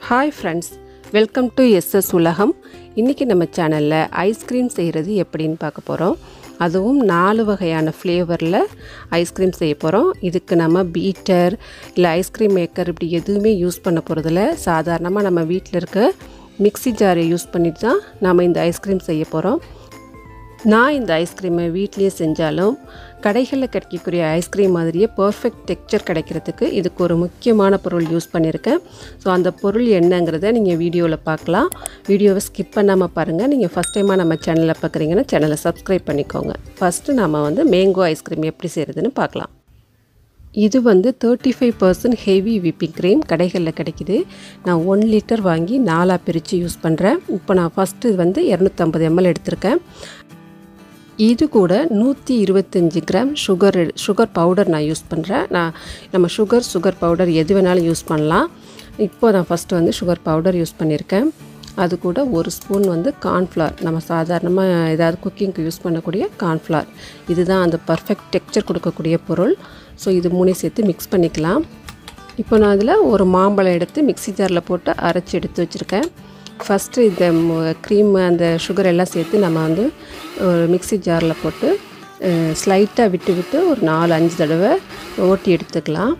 hi friends welcome to SS உலகம் இன்றைக்கி நம்ம சேனலில் ஐஸ்கிரீம் செய்கிறது எப்படின்னு பார்க்க போகிறோம் அதுவும் நாலு வகையான ஃப்ளேவரில் ஐஸ்கிரீம் செய்ய போகிறோம் இதுக்கு நம்ம பீட்டர் இல்லை ஐஸ்கிரீம் மேக்கர் இப்படி எதுவுமே யூஸ் பண்ண போகிறதில்ல சாதாரணமாக நம்ம வீட்டில் இருக்க மிக்ஸி ஜாரை யூஸ் பண்ணிட்டு தான் நாம் இந்த ஐஸ்கிரீம் செய்ய போகிறோம் நான் இந்த ஐஸ்கிரீமை வீட்லேயே செஞ்சாலும் கடைகளில் கிடைக்கக்கூடிய ஐஸ்கிரீம் மாதிரியே பர்ஃபெக்ட் டெக்ஸ்சர் கிடைக்கிறதுக்கு இதுக்கு ஒரு முக்கியமான பொருள் யூஸ் பண்ணியிருக்கேன் ஸோ அந்த பொருள் என்னங்கிறத நீங்கள் வீடியோவில் பார்க்கலாம் வீடியோவை ஸ்கிப் பண்ணாமல் பாருங்கள் நீங்கள் ஃபஸ்ட் டைமாக நம்ம சேனலில் பார்க்குறீங்கன்னா சேனலை சப்ஸ்கிரைப் பண்ணிக்கோங்க ஃபஸ்ட்டு நம்ம வந்து மேங்கோ ஐஸ்கிரீம் எப்படி செய்கிறதுன்னு பார்க்கலாம் இது வந்து thirty five percent heavy whipping cream கடைகளில் கிடைக்கிது நான் ஒன் லிட்டர் வாங்கி நாலாக பிரித்து யூஸ் பண்ணுறேன் இப்போ நான் ஃபஸ்ட்டு வந்து இரநூத்தம்பது எம்எல் எடுத்திருக்கேன் இது கூட நூற்றி இருபத்தஞ்சி கிராம் சுகர் சுகர் பவுடர் நான் யூஸ் பண்ணுறேன் நான் நம்ம சுகர் சுகர் பவுடர் எது வேணாலும் யூஸ் பண்ணலாம் இப்போ நான் ஃபஸ்ட்டு வந்து சுகர் பவுடர் யூஸ் பண்ணியிருக்கேன் அது கூட ஒரு ஸ்பூன் வந்து கார்ன்ஃப்ளவர் நம்ம சாதாரணமாக ஏதாவது குக்கிங்க்கு யூஸ் பண்ணக்கூடிய கார்ன்ஃப்ளவர் இதுதான் அந்த பர்ஃபெக்ட் டெக்ஸ்சர் கொடுக்கக்கூடிய பொருள் ஸோ இது மூணையும் சேர்த்து மிக்ஸ் பண்ணிக்கலாம் இப்போ நான் அதில் ஒரு மாம்பழம் எடுத்து மிக்ஸி ஜாரில் போட்டு அரைச்சி எடுத்து வச்சுருக்கேன் ஃபஸ்ட்டு இந்த க்ரீம் அந்த சுகர் எல்லாம் சேர்த்து நம்ம வந்து ஒரு மிக்ஸி ஜாரில் போட்டு ஸ்லைட்டாக விட்டு விட்டு ஒரு நாலு அஞ்சு தடவை ஓட்டி எடுத்துக்கலாம்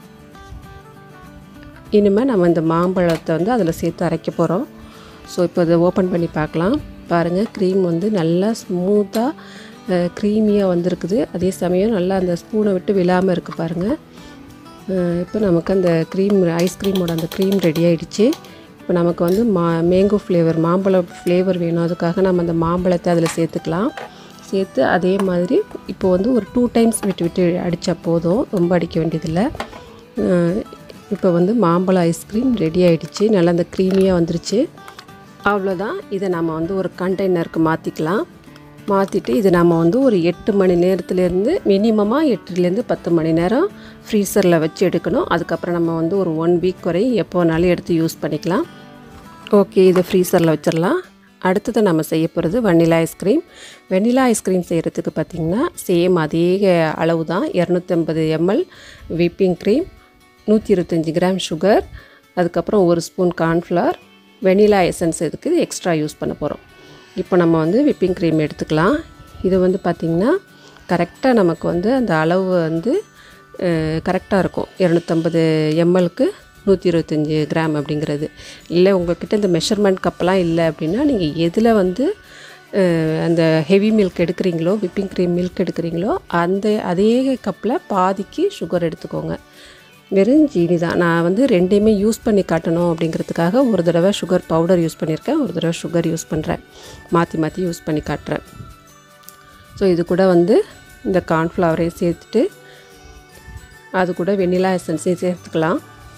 இனிமேல் நம்ம இந்த மாம்பழத்தை வந்து அதில் சேர்த்து அரைக்க போகிறோம் ஸோ இப்போ இதை ஓப்பன் பண்ணி பார்க்கலாம் பாருங்கள் க்ரீம் வந்து நல்லா ஸ்மூத்தாக க்ரீமியாக வந்திருக்குது அதே சமயம் நல்லா அந்த ஸ்பூனை விட்டு விழாமல் இருக்குது பாருங்கள் இப்போ நமக்கு அந்த க்ரீம் ஐஸ்கிரீமோட அந்த க்ரீம் ரெடி ஆகிடுச்சு இப்போ நமக்கு வந்து மா மேங்கோ ஃப்ளேவர் மாம்பழம் ஃப்ளேவர் வேணும் அதுக்காக நம்ம அந்த மாம்பழத்தை அதில் சேர்த்துக்கலாம் சேர்த்து அதே மாதிரி இப்போ வந்து ஒரு டூ டைம்ஸ் விட்டு விட்டு அடித்தா போதும் ரொம்ப அடிக்க வேண்டியதில்லை இப்போ வந்து மாம்பழம் ஐஸ்கிரீம் ரெடி ஆகிடுச்சு நல்லா அந்த க்ரீமியாக வந்துருச்சு அவ்வளோதான் இதை நம்ம வந்து ஒரு கண்டெய்னருக்கு மாற்றிக்கலாம் மாற்றிட்டு இது நம்ம வந்து ஒரு எட்டு மணி நேரத்துலேருந்து மினிமமாக எட்டுலேருந்து பத்து மணி நேரம் ஃப்ரீசரில் வச்சு எடுக்கணும் அதுக்கப்புறம் நம்ம வந்து ஒரு ஒன் வீக் வரையும் எப்போ வேணாலும் எடுத்து யூஸ் பண்ணிக்கலாம் ஓகே இதை ஃப்ரீசரில் வச்சிடலாம் அடுத்தது நம்ம செய்ய போகிறது வெண்ணிலா ஐஸ்கிரீம் வெண்ணிலா ஐஸ்கிரீம் செய்கிறதுக்கு பார்த்திங்கன்னா சேம் அதே அளவு தான் இரநூத்தம்பது எம்எல் விப்பிங் க்ரீம் நூற்றி இருபத்தஞ்சி கிராம் சுகர் அதுக்கப்புறம் ஒரு ஸ்பூன் கார்ன்ஃப்ளவர் வெனிலா எசன்ஸ் இதுக்கு எக்ஸ்ட்ரா யூஸ் பண்ண போகிறோம் இப்போ நம்ம வந்து விப்பிங் க்ரீம் எடுத்துக்கலாம் இது வந்து பார்த்திங்கன்னா கரெக்டாக நமக்கு வந்து அந்த அளவு வந்து கரெக்டாக இருக்கும் இரநூத்தம்பது எம்எல்க்கு நூற்றி இருபத்தஞ்சி கிராம் அப்படிங்கிறது இல்லை உங்கள்கிட்ட இந்த மெஷர்மெண்ட் கப்பெல்லாம் இல்லை அப்படின்னா நீங்கள் எதில் வந்து அந்த ஹெவி மில்க் எடுக்கிறீங்களோ விப்பிங் க்ரீம் மில்க் எடுக்கிறீங்களோ அந்த அதே கப்பில் பாதிக்கு சுகர் எடுத்துக்கோங்க வெறும் ஜீனி தான் நான் வந்து ரெண்டையுமே யூஸ் பண்ணி காட்டணும் அப்படிங்கிறதுக்காக ஒரு தடவை சுகர் பவுடர் யூஸ் பண்ணியிருக்கேன் ஒரு தடவை சுகர் யூஸ் பண்ணுறேன் மாற்றி மாற்றி யூஸ் பண்ணி காட்டுறேன் ஸோ இது கூட வந்து இந்த கார்ன்ஃப்ளவரையும் சேர்த்துட்டு அது கூட வெண்ணிலா எசன்ஸையும் சேர்த்துக்கலாம்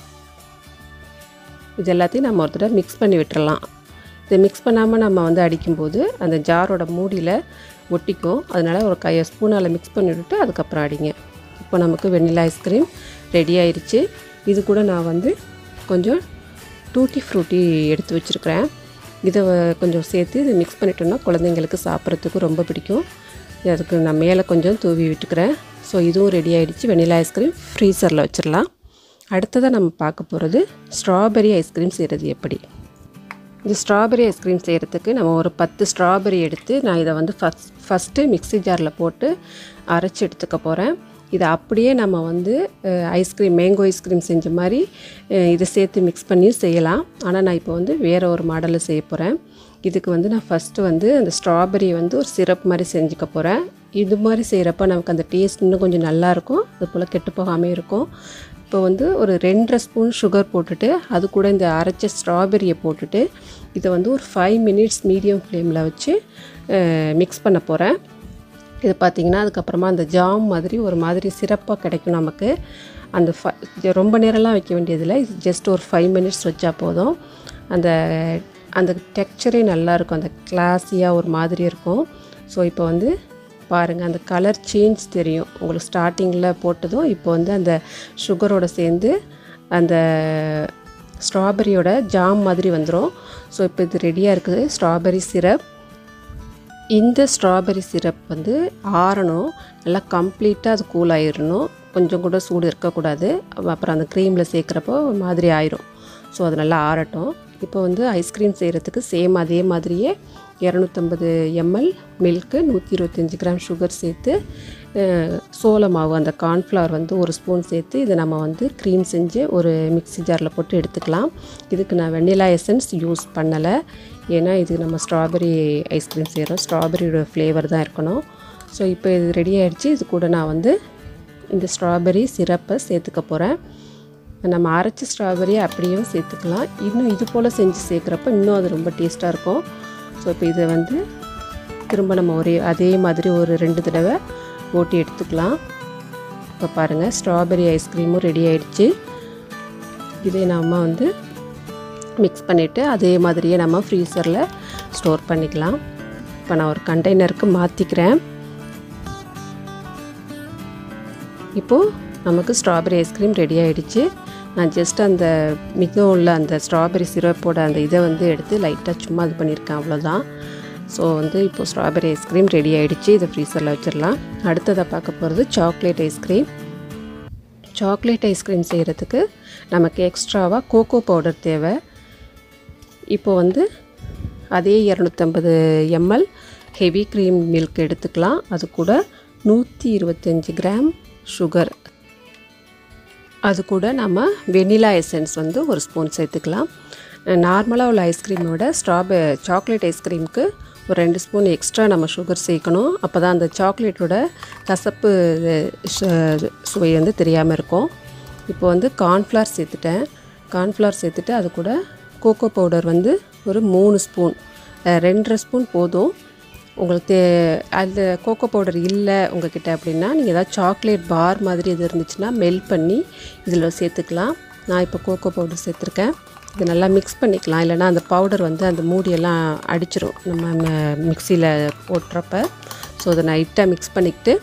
இது எல்லாத்தையும் நம்ம ஒரு தடவை மிக்ஸ் பண்ணி விட்டுறலாம் இதை மிக்ஸ் பண்ணாமல் நம்ம வந்து அடிக்கும்போது அந்த ஜாரோட மூடியில் ஒட்டிக்கும் அதனால் ஒரு கையை ஸ்பூனால் மிக்ஸ் பண்ணி விட்டுட்டு அதுக்கப்புறம் அடிங்க இப்போ நமக்கு வெண்ணிலா ஐஸ்கிரீம் ரெடி ஆயிடுச்சு இது கூட நான் வந்து கொஞ்சம் டூட்டி ஃப்ரூட்டி எடுத்து வச்சுருக்கிறேன் இதை கொஞ்சம் சேர்த்து இதை மிக்ஸ் பண்ணிட்டோம்னா குழந்தைங்களுக்கு சாப்பிட்றதுக்கு ரொம்ப பிடிக்கும் அதுக்கு நான் மேலே கொஞ்சம் தூவி விட்டுக்கிறேன் ஸோ இதுவும் ரெடி ஆகிடுச்சு வெனிலா ஐஸ்கிரீம் ஃப்ரீசரில் வச்சிடலாம் அடுத்ததாக நம்ம பார்க்க போகிறது ஸ்ட்ராபெரி ஐஸ்கிரீம் செய்கிறது எப்படி இந்த ஸ்ட்ராபெரி ஐஸ்கிரீம் செய்கிறதுக்கு நம்ம ஒரு பத்து ஸ்ட்ராபெரி எடுத்து நான் இதை வந்து ஃபஸ்ட் ஃபஸ்ட்டு மிக்ஸி ஜாரில் போட்டு அரைச்சி எடுத்துக்க போகிறேன் இதை அப்படியே நம்ம வந்து ஐஸ்கிரீம் மேங்கோ ஐஸ்கிரீம் செஞ்ச மாதிரி இதை சேர்த்து மிக்ஸ் பண்ணி செய்யலாம் ஆனால் நான் இப்போ வந்து வேறு ஒரு மாடலில் செய்ய போகிறேன் இதுக்கு வந்து நான் ஃபஸ்ட்டு வந்து அந்த ஸ்ட்ராபெரி வந்து ஒரு சிரப் மாதிரி செஞ்சுக்க போகிறேன் இது மாதிரி செய்கிறப்ப நமக்கு அந்த டேஸ்ட் இன்னும் கொஞ்சம் நல்லாயிருக்கும் அது போல் கெட்டு போகாமல் இருக்கும் இப்போ வந்து ஒரு ரெண்டரை ஸ்பூன் சுகர் போட்டுட்டு அது கூட இந்த அரைச்ச ஸ்ட்ராபெரியை போட்டுட்டு இதை வந்து ஒரு ஃபைவ் மினிட்ஸ் மீடியம் ஃப்ளேமில் வச்சு மிக்ஸ் பண்ண போகிறேன் இது பார்த்திங்கன்னா அதுக்கப்புறமா அந்த ஜாம் மாதிரி ஒரு மாதிரி சிறப்பாக கிடைக்கும் நமக்கு அந்த ஃப ரொம்ப நேரம்லாம் வைக்க வேண்டியதில்லை இது ஜஸ்ட் ஒரு ஃபைவ் மினிட்ஸ் வச்சா போதும் அந்த அந்த டெக்ஸ்சரே நல்லாயிருக்கும் அந்த கிளாஸியாக ஒரு மாதிரி இருக்கும் ஸோ இப்போ வந்து பாருங்கள் அந்த கலர் சேஞ்ச் தெரியும் உங்களுக்கு ஸ்டார்டிங்கில் போட்டதும் இப்போ வந்து அந்த சுகரோட சேர்ந்து அந்த ஸ்ட்ராபெரியோட ஜாம் மாதிரி வந்துடும் ஸோ இப்போ இது ரெடியாக இருக்குது ஸ்ட்ராபெரி சிரப் இந்த ஸ்ட்ராபெரி சிரப் வந்து ஆறணும் நல்லா கம்ப்ளீட்டாக அது கூல் ஆயிடணும் கொஞ்சம் கூட சூடு இருக்கக்கூடாது அப்புறம் அந்த க்ரீமில் சேர்க்குறப்போ ஒரு மாதிரி ஆயிரும் ஸோ அது நல்லா ஆறட்டும் இப்போ வந்து ஐஸ்கிரீம் செய்கிறதுக்கு சேம் அதே மாதிரியே இரநூத்தம்பது எம்எல் மில்க்கு நூற்றி இருபத்தஞ்சி கிராம் சுகர் சேர்த்து அஹ், சோள மாவு அந்த கார்ன்ஃப்ளவர் வந்து ஒரு ஸ்பூன் சேர்த்து இதை நம்ம வந்து க்ரீம் செஞ்சு ஒரு மிக்ஸி ஜாரில் போட்டு எடுத்துக்கலாம் இதுக்கு நான் வெண்ணிலா எசன்ஸ் யூஸ் பண்ணலை ஏன்னா இது நம்ம ஸ்ட்ராபெரி ஐஸ்கிரீம் செய்கிறோம் ஸ்ட்ராபெரியோட ஃப்ளேவர் தான் இருக்கணும் ஸோ இப்போ இது ரெடி ஆயிடுச்சு இது கூட நான் வந்து இந்த ஸ்ட்ராபெரி சிரப்பை சேர்த்துக்க போகிறேன் நம்ம அரைச்ச ஸ்ட்ராபெரியை அப்படியும் சேர்த்துக்கலாம் இன்னும் இது போல் செஞ்சு சேர்க்குறப்ப இன்னும் அது ரொம்ப டேஸ்ட்டாக இருக்கும் ஸோ இப்போ இதை வந்து திரும்ப நம்ம ஒரே அதே மாதிரி ஒரு ரெண்டு தடவை ஓட்டி எடுத்துக்கலாம் இப்போ பாருங்கள் ஸ்ட்ராபெரி ஐஸ்கிரீமும் ரெடி ஆயிடுச்சு இதை நம்ம வந்து மிக்ஸ் பண்ணிவிட்டு அதே மாதிரியே நம்ம ஃப்ரீசரில் ஸ்டோர் பண்ணிக்கலாம் இப்போ நான் ஒரு கண்டெய்னருக்கு மாற்றிக்கிறேன் இப்போது நமக்கு ஸ்ட்ராபெரி ஐஸ்கிரீம் ரெடி ஆகிடுச்சு நான் ஜஸ்ட் அந்த மிகவும் உள்ள அந்த ஸ்ட்ராபெரி சிரப்போட அந்த இதை வந்து எடுத்து லைட்டாக சும்மா இது பண்ணியிருக்கேன் அவ்வளோதான் ஸோ வந்து இப்போது ஸ்ட்ராபெரி ஐஸ்கிரீம் ரெடி ஆகிடுச்சு இதை ஃப்ரீசரில் வச்சிடலாம் அடுத்ததாக பார்க்க போகிறது சாக்லேட் ஐஸ்கிரீம் சாக்லேட் ஐஸ்கிரீம் செய்கிறதுக்கு நமக்கு எக்ஸ்ட்ராவாக கோகோ பவுடர் தேவை இப்போ வந்து அதே இரநூத்தம்பது எம்எல் ஹெவி க்ரீம் மில்க் எடுத்துக்கலாம் அது கூட நூற்றி இருபத்தஞ்சி கிராம் சுகர் அது கூட நம்ம வெனிலா எசன்ஸ் வந்து ஒரு ஸ்பூன் சேர்த்துக்கலாம் நார்மலாக உள்ள ஐஸ்கிரீமோட ஸ்ட்ராபெ சாக்லேட் ஐஸ்கிரீமுக்கு ஒரு ரெண்டு ஸ்பூன் எக்ஸ்ட்ரா நம்ம சுகர் சேர்க்கணும் அப்போ தான் அந்த சாக்லேட்டோட கசப்பு சு- சுவை வந்து தெரியாமல் இருக்கும் இப்போ வந்து கார்ன்ஃப்ளவர் சேர்த்துட்டேன் கார்ன்ஃப்ளவர் சேர்த்துட்டு அது கூட கோகோ பவுடர் வந்து ஒரு மூணு ஸ்பூன் அஹ், ரெண்டரை ஸ்பூன் போதும் உங்களுக்கு தே அந்த கோகோ பவுடர் இல்லை உங்ககிட்ட அப்படின்னா நீங்கள் ஏதாவது சாக்லேட் பார் மாதிரி எது இருந்துச்சுன்னா மெல்ட் பண்ணி இதில் சேர்த்துக்கலாம் நான் இப்போ கோகோ பவுடர் சேர்த்துருக்கேன் இது நல்லா மிக்ஸ் பண்ணிக்கலாம் இல்லைன்னா அந்த பவுடர் வந்து அந்த மூடியெல்லாம் அடிச்சிரும் நம்ம மிக்சியில் போட்டுறப்ப ஸோ அதை லைட்டாக மிக்ஸ் பண்ணிக்கிட்டு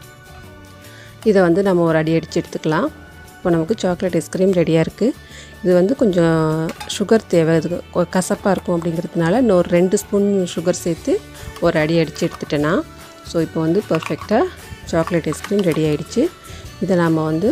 இதை வந்து நம்ம ஒரு அடி அடித்து எடுத்துக்கலாம் இப்போ நமக்கு சாக்லேட் ஐஸ்கிரீம் ரெடியாக இருக்குது இது வந்து கொஞ்சம் சுகர் தேவை இது கொ- கசப்பாக இருக்கும் அப்படிங்கிறதுனால இன்னும் ஒரு ரெண்டு ஸ்பூன் சுகர் சேர்த்து ஒரு அடி அடித்து எடுத்துட்டேன்னா ஸோ இப்போ வந்து பர்ஃபெக்டாக சாக்லேட் ஐஸ்கிரீம் ரெடி ஆயிடுச்சு இதை நாம் வந்து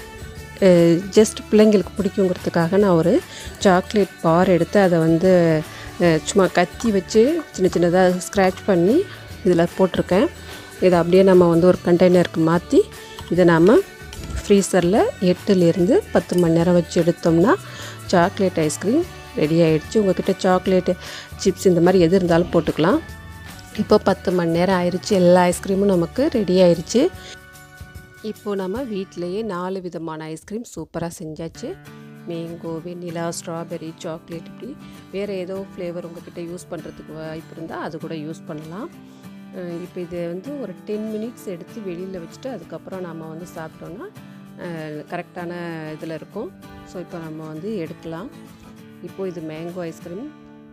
ஜஸ்ட் பிள்ளைங்களுக்கு பிடிக்குங்கிறதுக்காக நான் ஒரு சாக்லேட் பார் எடுத்து அதை வந்து அஹ், சும்மா கத்தி வச்சு சின்ன சின்னதாக ஸ்க்ராட்ச் பண்ணி இதில் போட்டிருக்கேன் இதை அப்படியே நம்ம வந்து ஒரு கண்டெய்னருக்கு மாற்றி இதை நாம் ஃப்ரீசரில் எட்டுலேருந்து பத்து மணி நேரம் வச்சு எடுத்தோம்னா சாக்லேட் ஐஸ்கிரீம் ரெடி ஆயிடுச்சு உங்ககிட்ட சாக்லேட்டு சிப்ஸ் இந்த மாதிரி எது இருந்தாலும் போட்டுக்கலாம் இப்போ பத்து மணி நேரம் ஆயிடுச்சு எல்லா ஐஸ்கிரீமும் நமக்கு ரெடி ஆயிடுச்சு இப்போது நம்ம வீட்டிலையே நாலு விதமான ஐஸ்கிரீம் சூப்பராக செஞ்சாச்சு மேங்கோ வெண்ணிலா ஸ்ட்ராபெரி சாக்லேட் இப்படி வேறு ஏதோ ஃப்ளேவர் உங்ககிட்ட யூஸ் பண்ணுறதுக்கு வாய்ப்பு இருந்தால் அது கூட யூஸ் பண்ணலாம் அஹ் இப்போ இது வந்து ஒரு டென் மினிட்ஸ் எடுத்து வெளியில் வச்சுட்டு அதுக்கப்புறம் நம்ம வந்து சாப்பிட்டோன்னா கரெக்டான இதில் இருக்கும் ஸோ இப்போ நம்ம வந்து எடுக்கலாம் இப்போது இது மேங்கோ ஐஸ்கிரீம்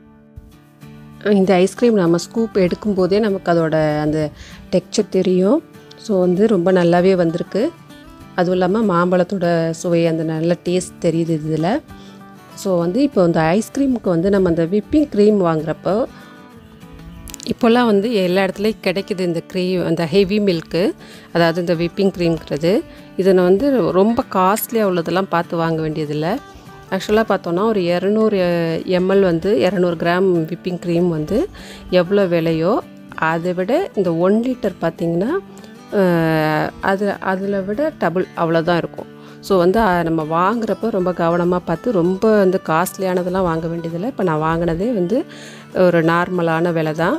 இந்த ஐஸ்கிரீம் நம்ம ஸ்கூப் எடுக்கும்போதே நமக்கு அதோட அந்த டெக்ஸ்சர் தெரியும் ஸோ வந்து ரொம்ப நல்லாவே வந்திருக்கு அதுவும் இல்லாமல் மாம்பழத்தோட சுவை அந்த நல்ல டேஸ்ட் தெரியுது இதில் ஸோ வந்து இப்போ இந்த ஐஸ்கிரீமுக்கு வந்து நம்ம அந்த விப்பிங் க்ரீம் வாங்குறப்போ இப்போல்லாம் வந்து எல்லா இடத்துலையும் கிடைக்குது இந்த க்ரீம் அந்த ஹெவி மில்க்கு அதாவது இந்த விப்பிங் க்ரீம்ங்கிறது இதை நான் வந்து ரொம்ப காஸ்ட்லியாக உள்ளதெல்லாம் பார்த்து வாங்க வேண்டியதில்லை ஆக்சுவலாக பார்த்தோன்னா ஒரு இரநூறு எம்எல் வந்து இரநூறு கிராம் விப்பிங் க்ரீம் வந்து எவ்வளோ விலையோ அதை விட இந்த ஒன் லிட்டர் பார்த்திங்கன்னா அது அதில் விட டபுள் அவ்வளோதான் இருக்கும் ஸோ வந்து அஹ், நம்ம வாங்குறப்ப ரொம்ப கவனமாக பார்த்து ரொம்ப வந்து காஸ்ட்லியானதெல்லாம் வாங்க வேண்டியதில்லை இப்போ நான் வாங்கினதே வந்து ஒரு நார்மலான விலை தான்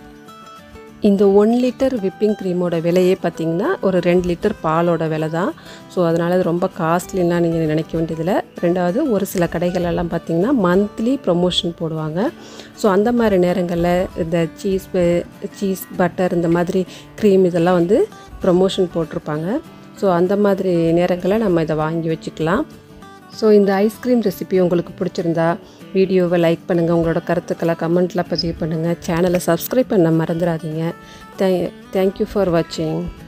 இந்த ஒன் லிட்டர் விப்பிங் க்ரீமோட விலையே பார்த்தீங்கன்னா ஒரு ரெண்டு லிட்டர் பாலோட விலை தான் ஸோ அதனால் அது ரொம்ப காஸ்ட்லின்னா நீங்கள் நினைக்க வேண்டியதில்லை ரெண்டாவது ஒரு சில கடைகள் எல்லாம் பார்த்தீங்கன்னா மந்த்லி ப்ரொமோஷன் போடுவாங்க ஸோ அந்த மாதிரி நேரங்களில் இந்த சீஸ் சீஸ் பட்டர் இந்த மாதிரி க்ரீம் இதெல்லாம் வந்து ப்ரொமோஷன் போட்டிருப்பாங்க ஸோ அந்த மாதிரி நேரங்களில் நம்ம இதை வாங்கி வச்சுக்கலாம் ஸோ இந்த ஐஸ்கிரீம் ரெசிபி உங்களுக்கு பிடிச்சிருந்தா வீடியோவை லைக் பண்ணுங்கள் உங்களோட கருத்துக்களை கமெண்ட்டில் பதிவு பண்ணுங்கள் சேனலை சப்ஸ்கிரைப் பண்ண மறந்துடாதீங்க தே தேங்க்யூ ஃபார் வாட்சிங்